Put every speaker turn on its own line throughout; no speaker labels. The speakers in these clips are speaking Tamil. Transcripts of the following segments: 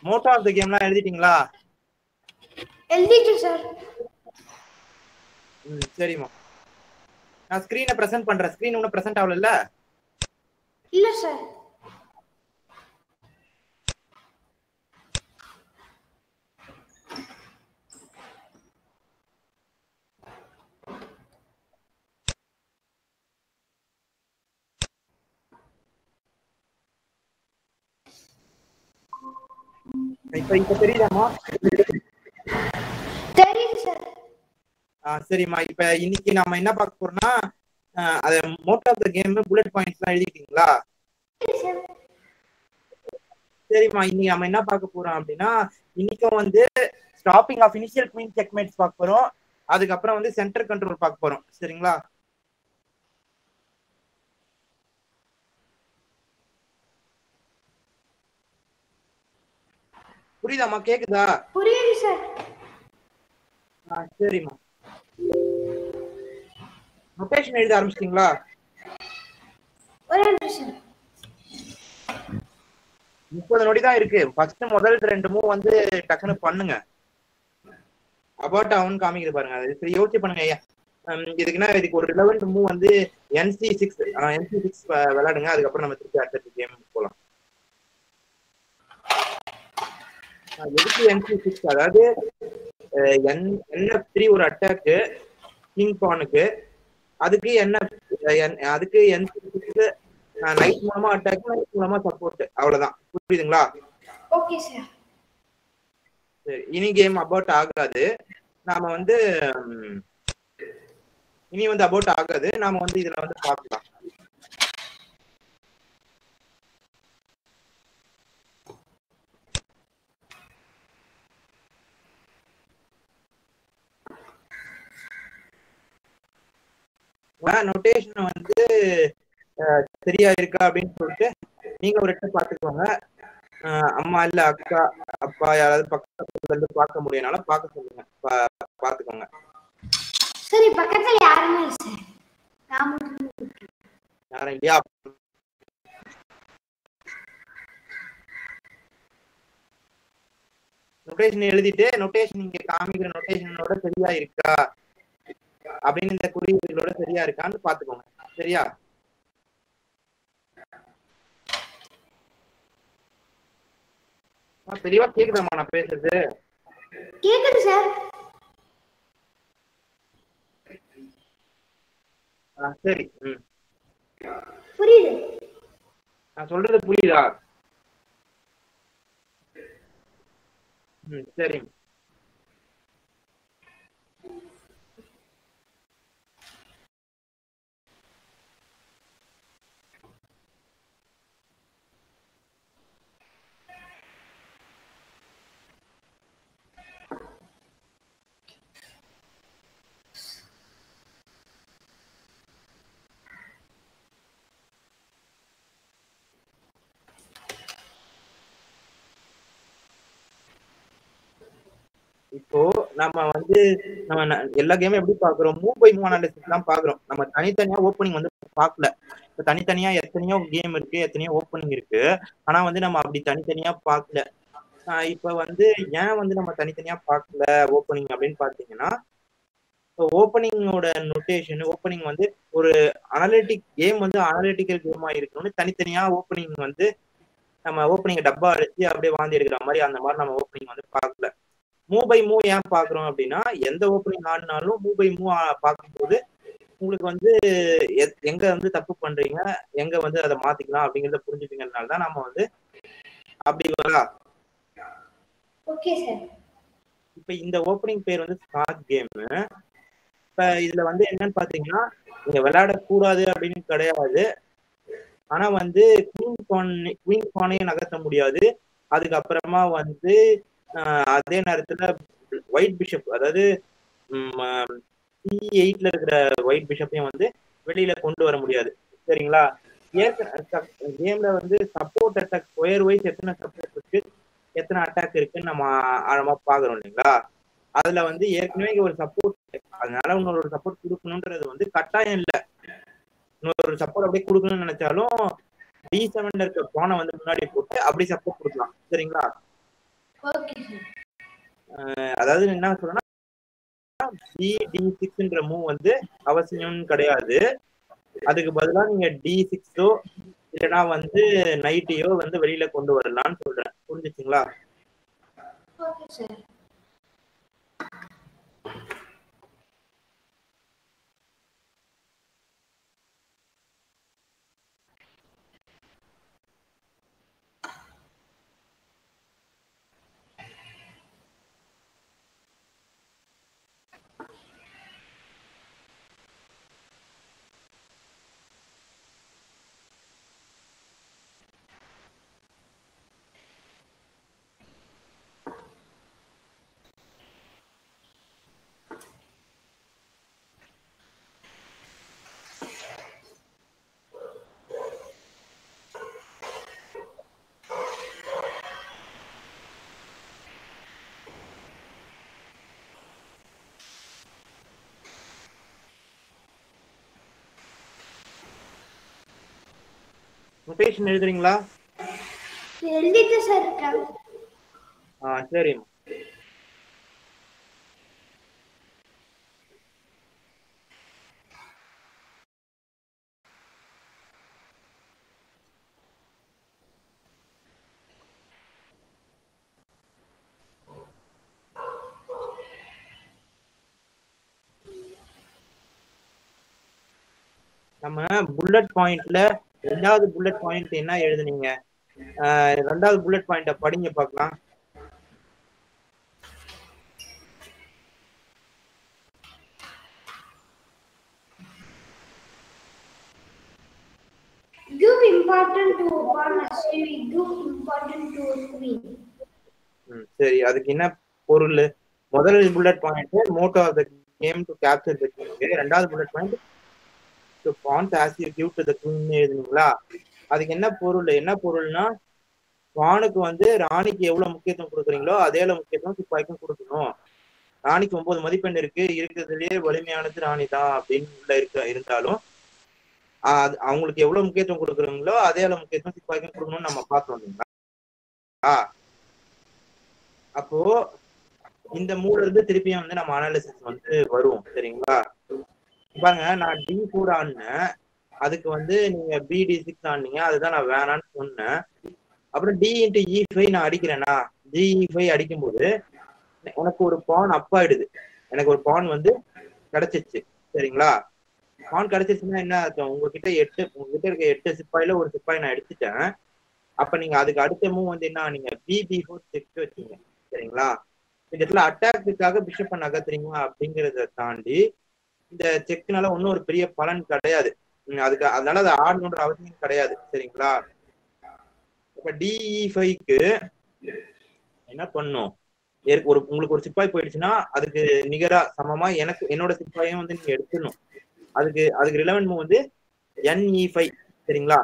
மோட்டோ ஆஃப் த கேம்லாம் எழுதிட்டீங்களா
எழுதிட்டேன் சார்
ம் சரிம்மா நான் ஸ்க்ரீனை ப்ரெசென்ட் பண்றேன் ஸ்க்ரீன் ஒன்றும் ப்ரெசென்ட் ஆகல
இல்ல சார்
இப்போ இப்போ தெரியுதாம்மா
தெரியுது சார்
ஆ சரிம்மா இப்போ இன்னைக்கு நாம என்ன பார்க்க போறோம்னா ஆ, அது motto of the game bullet பாயிண்ட்ஸ்லாம் எழுதிட்டீங்களா
சார்
சரிம்மா இன்னைக்கு நம்ம என்ன பார்க்க போறோம் அப்படின்னா இன்னைக்கும் வந்து stopping of initial queen checkmates பார்க்க போறோம் அதுக்கப்புறம் வந்து சென்டர் கண்ட்ரோல் பார்க்க போறோம் சரிங்களா புரியுதாம்மா கேக்குதா
புரியுது சார்
ஆ சரிம்மா நொட்டேஷன் எழுத ஆரம்பிச்சிட்டீங்களா
ஒரே நிமிஷம்
முப்பது நொடி தான் இருக்கு ஃபர்ஸ்ட் முதல் ரெண்டு மூவ் வந்து டக்குன்னு பண்ணுங்க அபவுட் அவன் காமிக்குது பாருங்க அது சரி யோசிச்சு பண்ணுங்க ஐயா ஹம், இதுக்குன்னா இதுக்கு ஒரு ரிலவெண்ட் மூவ் வந்து என்சி சிக்ஸ் என்சி சிக்ஸ் விளையாடுங்க அதுக்கப்புறம் நம்ம திருப்பி அடுத்த கேம் போகலாம் அஹ், எதுக்கு என்சி சிக்ஸ் அதாவது என் என்எஃப் த்ரீ ஒரு அட்டாக்கு கிங் பானுக்கு அதுக்கு என்ன அதுக்கு என்சி சிக்ஸ் நைட் மூலமா அட்டாக் நைட் மூலமா சப்போர்ட் அவ்வளவுதான் புரியுதுங்களா
ஓகே சார்
சரி இனி கேம் அபவுட் ஆகாது நாம வந்து ம், இனி வந்து அபவுட் ஆகாது நாம வந்து இதுல வந்து பார்க்கலாம் நோட்டேஷன் வந்து அஹ், சரியா இருக்கா அப்படின்னு சொல்லிட்டு நீங்க ஒரு இடத்த பாத்துக்கோங்க அஹ், அம்மா இல்ல அக்கா அப்பா யாராவது பக்கத்துல இருந்து பார்க்க முடியனால பார்க்க சொல்லுங்க பா- பாத்துக்கோங்க
சரி பக்கத்துல யாருமே இல்ல சார் நான் மட்டும்
யாரும் இல்லையா நொட்டேஷன் எழுதிட்டு நொட்டேஷன் இங்க காமிக்கிற நொட்டேஷனோட சரியா இருக்கா அப்படின்னு இந்த குறியீடுகளோட சரியா இருக்கான்னு பாத்துக்கோங்க சரியா ஆ, தெளிவா கேக்குதாம்மா நான் பேசுறது
கேக்குது சார்
ஆ, சரி ம்
புரியுது
நான் சொல்றது புரியுதா ம் சரி இப்போ நம்ம வந்து நம்ம ந- எல்லா கேமும் எப்படி பாக்குறோம் மூவ் பை மூவ் அனாலிசிஸ் தான் பாக்குறோம் நம்ம தனித்தனியா ஓப்பனிங் வந்து பார்க்கல இப்ப தனித்தனியா எத்தனையோ கேம் இருக்கு எத்தனையோ ஓப்பனிங் இருக்கு ஆனா வந்து நம்ம அப்படி தனித்தனியா பார்க்கல ஆஹ் இப்ப வந்து ஏன் வந்து நம்ம தனித்தனியா பார்க்கல ஓப்பனிங் அப்படின்னு பாத்தீங்கன்னா இப்போ ஓப்பனிங்கோட நொட்டேஷன் ஓப்பனிங் வந்து ஒரு அனலிட்டிக் கேம் வந்து அனலிட்டிக்கல் கேமா இருக்கணும்னு தனித்தனியா ஓப்பனிங் வந்து நம்ம ஓப்பனிங் டப்பா அடிச்சு அப்படியே வாந்தி எடுக்கிற மாதிரி அந்த மாதிரி நம்ம ஓப்பனிங் வந்து பார்க்கல மூவ் பை மூவ் ஏன் பாக்குறோம் அப்படின்னா எந்த ஓப்பனிங் ஆடினாலும் மூவ் பை மூவ் பார்க்கும்போது உங்களுக்கு வந்து எத்- எங்க வந்து தப்பு பண்றீங்க எங்க வந்து அதை மாத்திக்கலாம் அப்படிங்கறத புரிஞ்சுப்பீங்கறதுனால தான் நம்ம வந்து அப்படி வரா
ஓகே சார்
இப்ப இந்த ஓப்பனிங் பேர் வந்து ஸ்காட் கேம் இப்ப இதுல வந்து என்னன்னு பாத்தீங்கன்னா நீங்க விளையாடக்கூடாது அப்படின்னு கிடையாது ஆனா வந்து குவீன் பான் குவீன் பானையும் நகர்த்த முடியாது அதுக்கப்புறமா வந்து ஆஹ், அதே நேரத்துல ஒயிட் பிஷப் அதாவது சி எயிட்ல இருக்கிற ஒயிட் பிஷப்பையும் வந்து வெளியில கொண்டு வர முடியாது சரிங்களா கேம்ல வந்து சப்போர்ட் அட்டாக் ஸ்கொயர் வைஸ் எத்தனை சப்போர்ட் இருக்கு எத்தனை அட்டாக் இருக்குன்னு நம்ம ஆழமா பாக்குறோம் இல்லைங்களா அதுல வந்து ஏற்கனவே இங்க ஒரு சப்போர்ட் அதனால இன்னொரு சப்போர்ட் கொடுக்கணுன்றது வந்து கட்டாயம் இல்ல இன்னொரு சப்போர்ட் அப்படியே கொடுக்கணும்னு நினைச்சாலும் டி செவன்ல இருக்க போனை வந்து முன்னாடி போட்டு அப்படி சப்போர்ட் கொடுக்கலாம் சரிங்களா
ஓகே சார்
அஹ் அதாவது என்ன சொல்றேன்னா டி டி சிக்ஸ்ன்ற மூவ் வந்து அவசியம்னு கிடையாது அதுக்கு பதிலா நீங்க டி சிக்ஸோ இல்லைன்னா வந்து நைட்டையோ வந்து வெளியில கொண்டு வரலாம்னு சொல்றேன் புரிஞ்சுச்சுங்களா
ஓகே சார்
நொட்டேஷன் எழுதுறீங்களா
எழுதிட்டு சார் இருக்காங்க
ஆ சரிம்மா நம்ம புல்லட் பாயிண்ட்ல ரெண்டாவது புல்லட் பாயிண்ட் என்ன எழுதுனீங்க ஆஹ் ரெண்டாவது புல்லட் பாயிண்ட படிங்க பார்க்கலாம்
Give important to pawn actually give important to queen.
ம், சரி அதுக்கு என்ன பொருள் முதல் bullet point motto of the game to capture the king ரெண்டாவது bullet point to pawns as you give to the king எழுதுனீங்களா அதுக்கு என்ன பொருள் என்ன பொருள்னா பானுக்கு வந்து ராணிக்கு எவ்வளவு முக்கியத்துவம் கொடுக்குறீங்களோ அதே அளவு முக்கியத்துவம் சிப்பாய்க்கும் கொடுக்கணும் ராணிக்கு ஒன்பது மதிப்பெண் இருக்கு இருக்கிறதுலயே வலிமையானது ராணி தான் அப்படின்னு உள்ள இருக்க இருந்தாலும் ஆஹ் அது அவங்களுக்கு எவ்வளவு முக்கியத்துவம் கொடுக்குறீங்களோ அதே அளவு முக்கியத்துவம் சிப்பாய்க்கும் கொடுக்கணும்னு நம்ம பார்த்தோம் இல்லைங்களா ஆ. அப்போ இந்த மூணுல இருந்து திருப்பியும் வந்து நம்ம அனாலிசிஸ் வந்து வருவோம் சரிங்களா பாருங்க நான் டி ஃபோர் ஆடினேன் அதுக்கு வந்து நீங்க பிடி சிக்ஸ் ஆடினீங்க அதுதான் நான் வேணான்னு சொன்னேன் அப்புறம் டி இன்ட்டு இ ஃபைவ் நான் அடிக்கிறேன்னா டி இ ஃபைவ் அடிக்கும்போது உனக்கு ஒரு பான் அப் ஆயிடுது எனக்கு ஒரு பான் வந்து கிடைச்சிச்சு சரிங்களா பான் கிடைச்சிச்சுன்னா என்ன அர்த்தம் உங்ககிட்ட எட்டு உங்ககிட்ட இருக்க எட்டு சிப்பாயில ஒரு சிப்பாய் நான் எடுத்துட்டேன் அப்ப நீங்க அதுக்கு அடுத்த மூவ் வந்து என்ன நீங்க பி பி ஃபோர் செக் வச்சீங்க சரிங்களா இந்த இடத்துல அட்டாக்குக்காக பிஷப்பை நகர்த்துறீங்க அப்படிங்கறத தாண்டி இந்த செக்னால ஒன்றும் ஒரு பெரிய பலன் கிடையாது உம் அதுக்கு அதனால அதை ஆடணுன்ற அவசியம் கிடையாது சரிங்களா இப்ப டிஇ ஃபைவ்க்கு என்ன பண்ணும் ஏற்க- ஒரு உங்களுக்கு ஒரு சிப்பாய் போயிடுச்சுன்னா அதுக்கு நிகரா சமமா எனக்கு என்னோட சிப்பாயும் வந்து நீங்க எடுத்துடணும் அதுக்கு அதுக்கு ரிலவென்ட் மூவ் வந்து என்இ ஃபைவ் சரிங்களா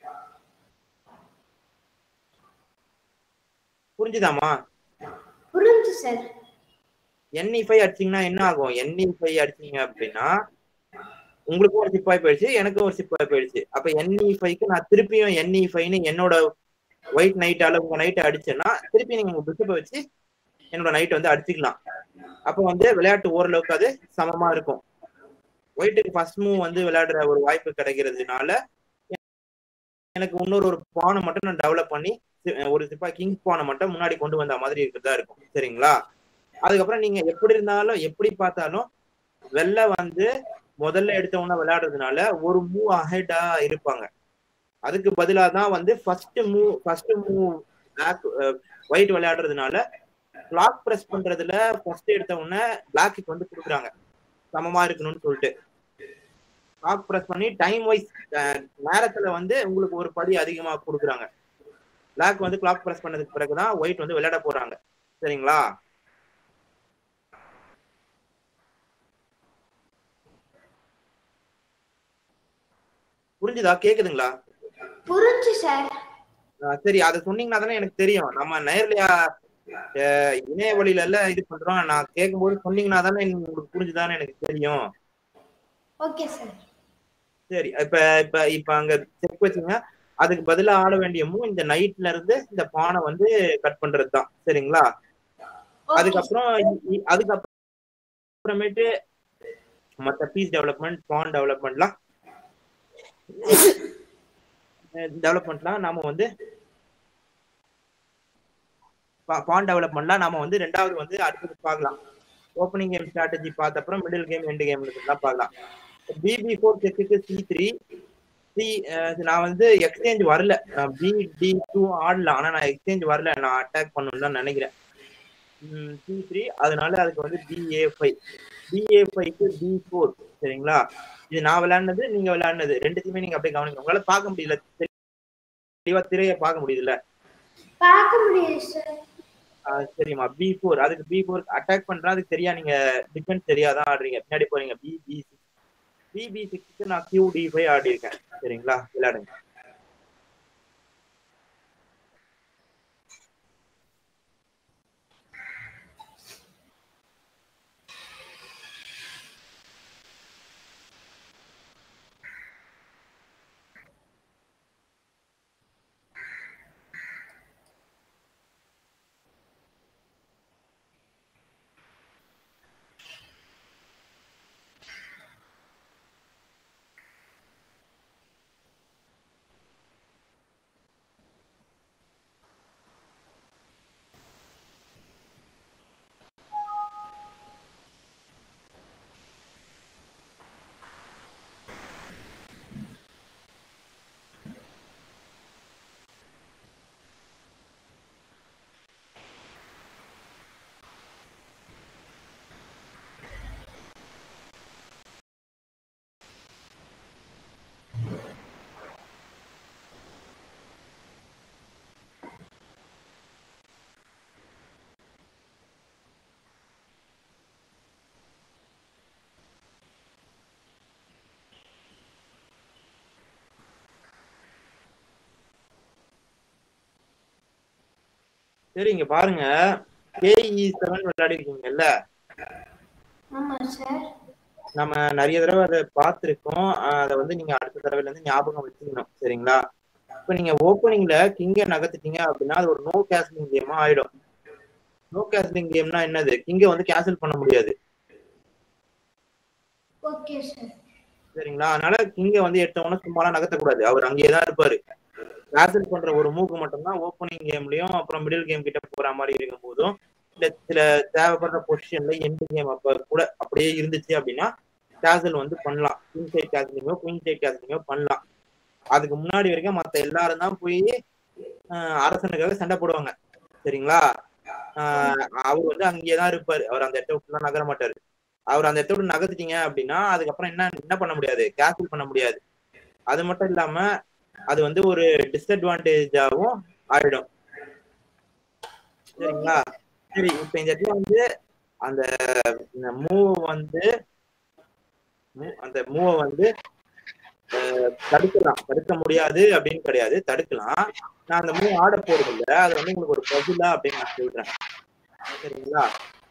புரிஞ்சுதாமா
புரிஞ்சு சார்
என்இ ஃபைவ் அடிச்சீங்கன்னா என்ன ஆகும் என்இ ஃபைவ் அடிச்சீங்க அப்படின்னா உங்களுக்கும் ஒரு சிப்பாய் போயிடுச்சு எனக்கும் ஒரு சிப்பாய் போயிடுச்சு அப்ப என்இ ஃபைவ்க்கு நான் திருப்பியும் என்இ ஃபைவ்னு என்னோட ஒயிட் நைட்டால உங்க நைட்டை அடிச்சேன்னா திருப்பி நீங்க உங்க பிஷப்பை வச்சு என்னோட நைட் வந்து அடிச்சுக்கலாம் அப்போ வந்து விளையாட்டு ஓரளவுக்கு அது சமமா இருக்கும் ஒயிட்டுக்கு ஃபர்ஸ்ட் மூவ் வந்து விளையாடுற ஒரு வாய்ப்பு கிடைக்கிறதுனால எனக்கு இன்னொரு ஒரு பானை மட்டும் நான் டெவலப் பண்ணி சி- ஒரு சிப்பாய் கிங் பானை மட்டும் முன்னாடி கொண்டு வந்த மாதிரி இருக்கிறதா இருக்கும் சரிங்களா அதுக்கப்புறம் நீங்க எப்படி இருந்தாலும் எப்படி பார்த்தாலும் வெள்ள வந்து முதல்ல எடுத்தவொன்னே விளையாடுறதுனால ஒரு மூவ் அஹெடா இருப்பாங்க அதுக்கு பதிலா தான் வந்து first move first move black white விளையாடுறதுனால பிளாக் பிரஸ் பண்றதுல ஃபர்ஸ்ட் எடுத்த உடனே பிளாக்கு வந்து கொடுக்குறாங்க சமமா இருக்கணும்னு சொல்லிட்டு பிளாக் பிரஸ் பண்ணி டைம் வைஸ் நேரத்துல வந்து உங்களுக்கு ஒரு படி அதிகமா கொடுக்குறாங்க பிளாக் வந்து கிளாக் பிரஸ் பண்ணதுக்கு பிறகுதான் ஒயிட் வந்து விளையாட போறாங்க சரிங்களா புரிஞ்சுதா கேக்குதுங்களா
புரிஞ்சு சார்
ஆஹ் சரி அதை சொன்னீங்கன்னா தானே எனக்கு தெரியும் நம்ம நேர்லயா அஹ் இணைய வழியில எல்லாம் இது பண்றோம் நான் கேட்கும்போது சொன்னீங்கன்னா தானே உங்களுக்கு புரிஞ்சுதானே எனக்கு தெரியும்
ஓகே சார்
சரி இப்ப இப்ப இப்ப அங்க செக் வச்சுங்க அதுக்கு பதிலா ஆட வேண்டிய மூவ் இந்த நைட்ல இருந்து இந்த பானை வந்து கட் பண்றது தான் சரிங்களா அதுக்கப்புறம் இ- இ- அதுக்கப்புறமேட்டு மத்த பீஸ் டெவலப்மெண்ட் பான் டெவலப்மெண்ட்லாம் டெவலப்மெண்ட்லாம் நாம வந்து பான் டெவலப்மெண்ட்லாம் நாம வந்து ரெண்டாவது வந்து அடுத்தது பார்க்கலாம் ஓப்பனிங் கேம் ஸ்ட்ராட்டஜி பார்த்த அப்புறம் மிடில் கேம் எண்டு கேம் எல்லாம் பார்க்கலாம் பிபி ஃபோர் செக்குக்கு சி த்ரீ சி நான் வந்து எக்ஸ்சேஞ்ச் வரல பி டி டூ ஆடல ஆனா நான் எக்ஸ்சேஞ்ச் வரல நான் அட்டாக் பண்ணணும்னு தான் நினைக்கிறேன் சி த்ரீ அதனால அதுக்கு வந்து பிஏ ஃபைவ் பிஏ ஃபைவ்க்கு பி ஃபோர் சரிங்களா இது நான் விளையாடினது நீங்க விளையாடினது ரெண்டுத்தையுமே நீங்க அப்படியே கவனிக்கணும் உங்களால பார்க்க முடியல தெளிவா திரையை பார்க்க முடியுதுல்ல
பார்க்க முடியுது சார்
ஆஹ் சரிம்மா பி ஃபோர் அதுக்கு பி ஃபோர் அட்டாக் பண்றா அதுக்கு தெரியா நீங்க டிஃபென்ஸ் தெரியாதான் ஆடுறீங்க பின்னாடி போறீங்க B B six B B சிக்ஸ்க்கு நான் கியூ டி ஃபைவ் ஆடி இருக்கேன் சரிங்களா விளையாடுங்க சரி இங்க பாருங்க கேஇ செவன் விளையாடி இருக்கீங்கல்ல
ஆமா சார்
நம்ம நிறைய தடவை அதை பார்த்துருக்கோம் அதை வந்து நீங்க அடுத்த தடவைல இருந்து ஞாபகம் வச்சுக்கணும் சரிங்களா இப்ப நீங்க ஓப்பனிங்ல கிங்க நகர்த்திட்டீங்க அப்படின்னா அது ஒரு நோ கேஸ்லிங் கேமா ஆயிடும் நோ கேஸ்லிங் கேம்னா என்னது கிங்க வந்து கேன்சல் பண்ண முடியாது
ஓகே சார்
சரிங்களா அதனால கிங்க வந்து எடுத்தவொன்னே சும்மாலாம் நகர்த்தக்கூடாது அவர் அங்கேயே தான் இருப்பாரு கேன்சல் பண்ற ஒரு மூக்கு மட்டும்தான் ஓப்பனிங் கேம்லயும் அப்புறம் மிடில் கேம் கிட்ட போற மாதிரி இருக்கும் போதும் இல்ல சில தேவைப்படுற பொசிஷன்ல எண்டு கேம் அப்ப கூட அப்படியே இருந்துச்சு அப்படின்னா கேசல் வந்து பண்ணலாம் கிங் சைட் கேசலிங்கோ குயின் சைட் கேசலிங்கோ பண்ணலாம் அதுக்கு முன்னாடி வரைக்கும் மத்த எல்லாரும் தான் போய் ஆஹ், அரசனுக்காக சண்டை போடுவாங்க சரிங்களா ஆஹ், அவர் வந்து அங்கேயே தான் இருப்பாரு அவர் அந்த இடத்த விட்டுலாம் நகர மாட்டாரு அவர் அந்த இடத்த விட்டு நகர்த்திட்டீங்க அப்படின்னா அதுக்கப்புறம் என்ன என்ன பண்ண முடியாது கேன்சல் பண்ண முடியாது அது மட்டும் இல்லாம அது வந்து ஒரு டிஸ்அட்வான்டேஜாவும் ஆயிடும் சரிங்களா சரி இப்ப இந்த இடத்துல வந்து அந்த மூவ் வந்து move- அந்த மூவ வந்து அஹ், தடுக்கலாம் தடுக்க முடியாது அப்படின்னு கிடையாது தடுக்கலாம் நான் அந்த மூவ் ஆட போறது இல்ல அது வந்து உங்களுக்கு ஒரு பதிலா அப்படின்னு நான் சொல்றேன் சரிங்களா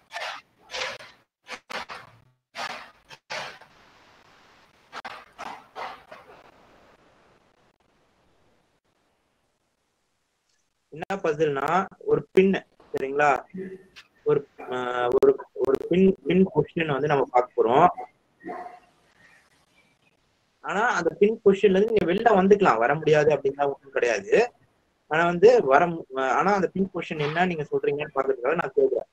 என்ன பசில்னா ஒரு பின் சரிங்களா ஒரு ஆஹ், ஒரு ஒரு பின் பின் பொசிஷன் வந்து நம்ம பார்க்க போறோம் ஆனா அந்த பின் பொசிஷன்ல இருந்து நீங்க வெளில வந்துக்கலாம் வர முடியாது அப்படின்னா ஒன்றும் கிடையாது ஆனா வந்து வர மு- ஆனா அந்த பின் பொசிஷன் என்ன நீங்க சொல்றீங்கன்னு பாக்குறதுக்காக நான் கேக்குறேன்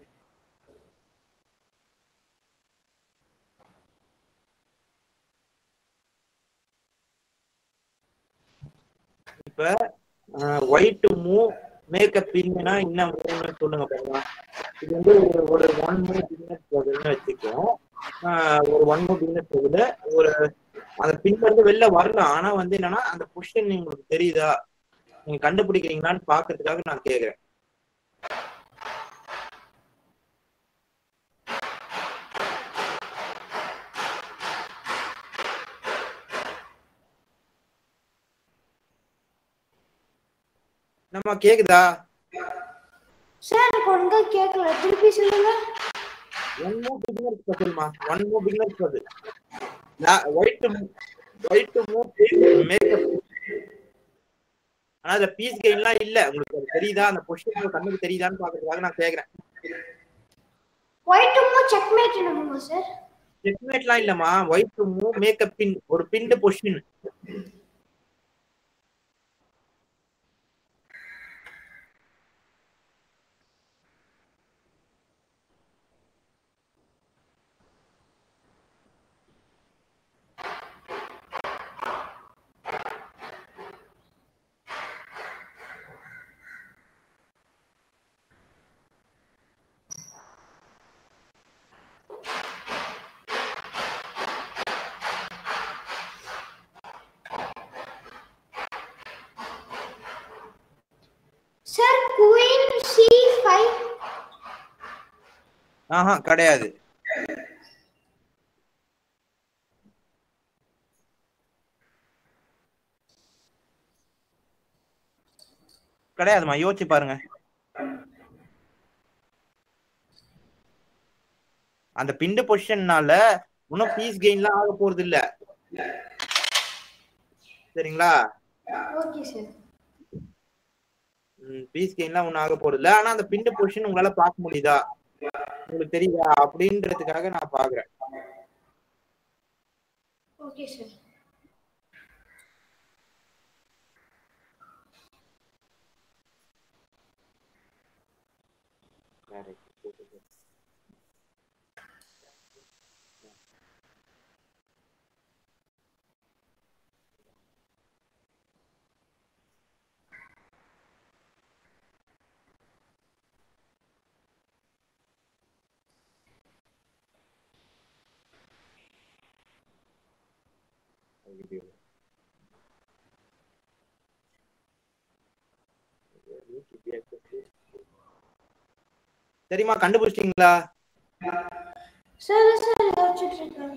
இப்ப ஒயிட் மூவ் மேக்கப் பின்னா என்ன மூவ்னு சொல்லுங்க பாருங்க இது வந்து ஒரு ஒரு ஒன் மூவ் பிசினஸ் பதில்னு வச்சுக்கோம் ஆஹ் ஒரு ஒன் மூவ் பிசினஸ் பதில் ஒரு அந்த பின்ல இருந்து வெளில வரலாம் ஆனா வந்து என்னன்னா அந்த பொசிஷன் உங்களுக்கு தெரியுதா நீங்க கண்டுபிடிக்கிறீங்களான்னு பாக்குறதுக்காக நான் கேக்குறேன் நம்ம கேக்குதா
சார் எனக்கு ஒழுங்கா கேட்கல திருப்பி சொல்லுங்க
ஒன் மூவ் பிகினர்ஸ் பதில்மா ஒன் மூவ் பிகினர்ஸ் பதில் ஒயிட் ஒயிட் மூவ் மேக்கப் ஆனா அதுல பீஸ் கெயின்லாம் இல்ல உங்களுக்கு அது தெரியுதா அந்த பொசிஷன் கண்ணுக்கு தெரியுதான்னு பாக்குறதுக்காக நான் கேக்குறேன்
ஒயிட் மூவ் செக்மேட் என்னமோ சார்
செக்மேட்லாம் இல்லம்மா white to move make up pin ஒரு pinned position
sir queen C five
ஆஹா கிடையாது கிடையாதுமா யோசிச்சு பாருங்க அந்த பிண்டு பொசிஷன்னால இன்னும் பீஸ் கெயின்லாம் ஆக போறது இல்ல சரிங்களா
ஓகே சார்
பீஸ் கெயின்லாம் ஒன்றும் ஆக போறது இல்ல ஆனா அந்த பிண்டு பொசிஷன் உங்களால பார்க்க முடியுதா உங்களுக்கு தெரியுதா அப்படின்றதுக்காக நான் பாக்குறேன்
ஓகே சார்
சரிம்மா கண்டுபிடிச்சிட்டீங்களா
சார் சார் யோசிச்சுட்டு இருக்கேன்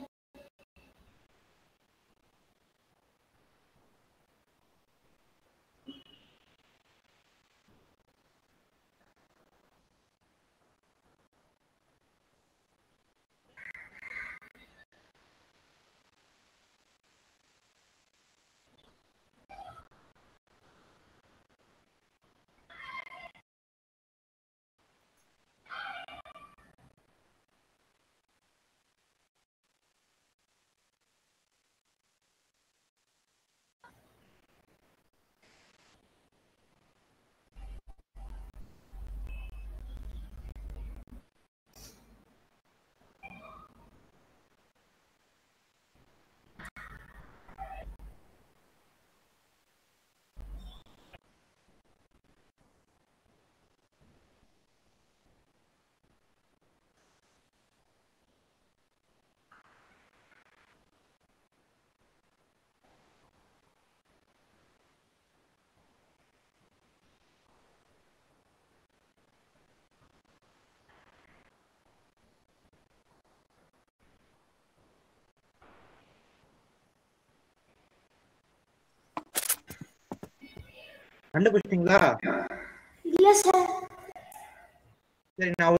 கண்டுபிடிச்சிட்டீங்களா
இல்ல சார்
சரி நான்